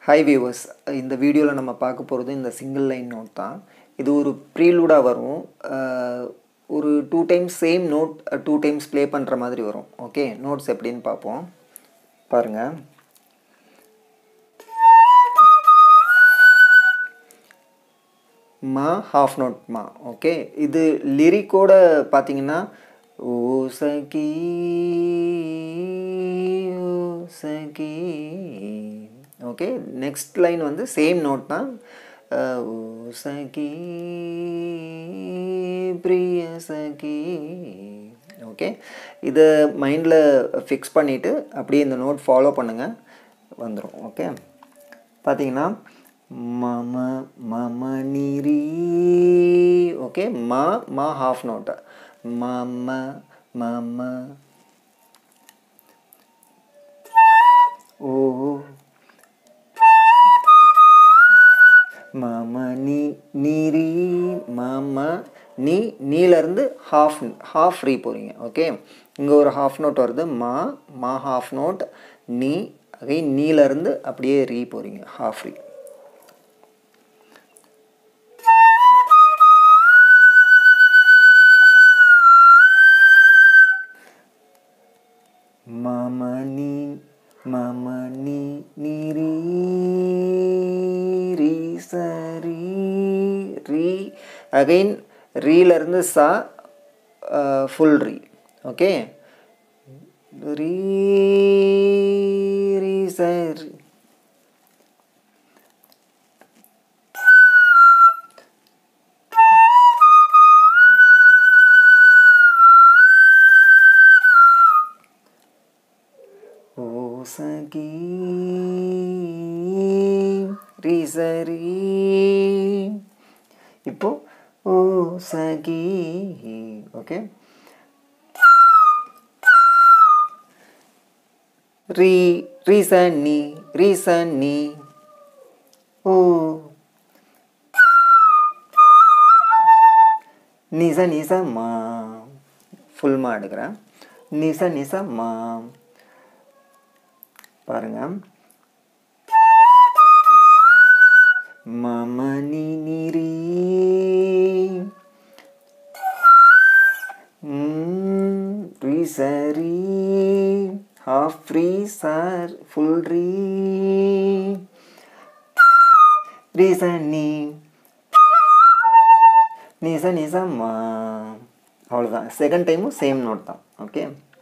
high viewers இந்த வீடியோவில் நம்ம பார்க்க போகிறது இந்த சிங்கிள் லைன் நோட் தான் இது ஒரு ப்ரீலூடாக வரும் அஹ், ஒரு two times same note two times play பண்ணுற மாதிரி வரும் ஓகே நோட்ஸ் எப்படின்னு பார்ப்போம் பாருங்கள் மா ஹாஃப் நோட் மா ஓகே இது லிரிக்கோட பார்த்தீங்கன்னா ஓ சகி ஓ சகி ஓகே நெக்ஸ்ட் லைன் வந்து சேம் நோட் தான் அஹ், ஓ சகி பிரிய சகி ஓகே இதை மைண்டில் ஃபிக்ஸ் பண்ணிவிட்டு அப்படியே இந்த நோட் ஃபாலோ பண்ணுங்கள் வந்துடும் ஓகே பார்த்தீங்கன்னா மம மம நிரி ஓகே மா மா ஹாஃப் நோட்டு மம மம ஓ மம நீ நீரி மம நீ நீலேருந்து ஹாஃப் ஹாஃப் ரீ போகிறீங்க ஓகே இங்கே ஒரு ஹாஃப் நோட் வருது மா மா ஹாஃப் நோட் நீ அகை நீலேருந்து அப்படியே ரீ போகிறீங்க ஹாஃப் ரீ மம நீ மம நீ நீரி ரீ சரி ரீ அகைன் ரீலேருந்து சா ஃபுல் ரீ ஓகே ரீ ரீ சரி ஓ சகி ரீ சரி இப்போ ஓ சகி ஓகே ரீ ரீசன் நீ ரீசன் நீ ஓ நிச நிச மா ஃபுல் மா எடுக்கிறேன் நிச நிச மா பாருங்க மம நி நிரி ரீ சரி ஹாஃப் ரீ சார் ஃபுல் ரீ ரீசனி நிச நிசம்மா அவ்வளோதான் செகண்ட் டைமும் சேம் நோட் தான் ஓகே